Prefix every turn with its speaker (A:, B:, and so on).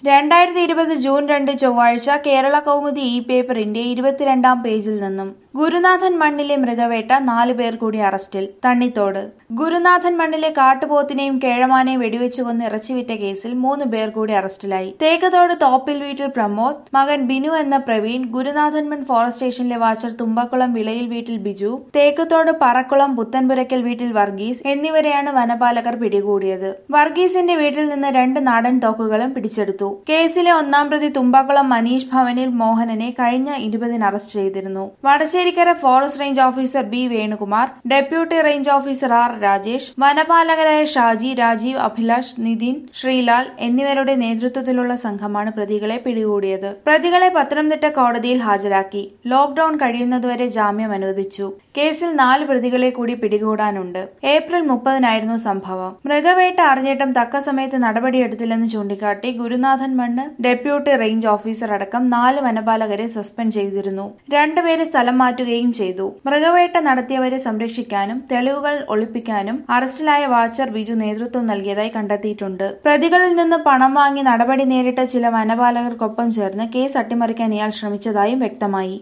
A: രണ്ടായിരത്തി ഇരുപത് ജൂൺ രണ്ട് ചൊവ്വാഴ്ച കേരള കൗമുദി ഇ പേപ്പറിന്റെ ഇരുപത്തിരണ്ടാം പേജിൽ നിന്നും ഗുരുനാഥൻ മണ്ണിലെ മൃഗവേട്ട നാലു പേർ കൂടി അറസ്റ്റിൽ തണ്ണിത്തോട് ഗുരുനാഥൻ മണ്ണിലെ കാട്ടുപോത്തിനെയും കേഴമാനെയും വെടിവെച്ചു കൊന്ന് ഇറച്ചിവിറ്റ കേസിൽ മൂന്ന് പേർ കൂടി അറസ്റ്റിലായി തേക്കത്തോട് തോപ്പിൽ വീട്ടിൽ പ്രമോദ് മകൻ ബിനു എന്ന പ്രവീൺ ഗുരുനാഥൻ മൺ ഫോറസ്റ്റ് സ്റ്റേഷനിലെ വാച്ചർ തുമ്പക്കുളം വിളയിൽ വീട്ടിൽ ബിജു തേക്കത്തോട് പറക്കുളം പുത്തൻപുരയ്ക്കൽ വീട്ടിൽ വർഗീസ് എന്നിവരെയാണ് വനപാലകർ പിടികൂടിയത് വർഗീസിന്റെ വീട്ടിൽ നിന്ന് രണ്ട് നാടൻ തോക്കുകളും പിടിച്ചെടുത്തു കേസിലെ ഒന്നാം പ്രതി തുമ്പാക്കുളം മനീഷ് ഭവനിൽ മോഹനനെ കഴിഞ്ഞ ഇരുപതിന് അറസ്റ്റ് ചെയ്തിരുന്നു Vadasserikkara forest range officer B Venukumar deputy range officer R Rajesh വനപാലകരായ ഷാജി രാജീവ് അഭിലാഷ് നിതിൻ ശ്രീലാൽ എന്നിവരുടെ നേതൃത്വത്തിലുള്ള സംഘമാണ് പ്രതികളെ പിടികൂടിയത് പ്രതികളെ പത്തനംതിട്ട കോടതിയിൽ ഹാജരാക്കി ലോക്ഡൌൺ കഴിയുന്നതുവരെ ജാമ്യം അനുവദിച്ചു കേസിൽ നാല് പ്രതികളെ കൂടി പിടികൂടാനുണ്ട് ഏപ്രിൽ മുപ്പതിനായിരുന്നു സംഭവം മൃഗവേട്ട അറിഞ്ഞിട്ടും തക്ക സമയത്ത് നടപടിയെടുത്തില്ലെന്ന് ചൂണ്ടിക്കാട്ടി ഗുരുനാഥൻ മണ്ണ് ഡെപ്യൂട്ടി റേഞ്ച് ഓഫീസർ അടക്കം നാല് വനപാലകരെ സസ്പെൻഡ് ചെയ്തിരുന്നു രണ്ടുപേരെ സ്ഥലം മാറ്റുകയും ചെയ്തു മൃഗവേട്ട നടത്തിയവരെ സംരക്ഷിക്കാനും തെളിവുകൾ ഒളിപ്പിക്കാനും അറസ്റ്റിലായ വാച്ചർ ബിജു നേതൃത്വം നൽകിയതായി കണ്ടെത്തിയിട്ടുണ്ട് പ്രതികളിൽ നിന്ന് പണം വാങ്ങി നടപടി നേരിട്ട ചില വനപാലകർക്കൊപ്പം ചേർന്ന് കേസ് അട്ടിമറിക്കാൻ ഇയാൾ ശ്രമിച്ചതായും വ്യക്തമായി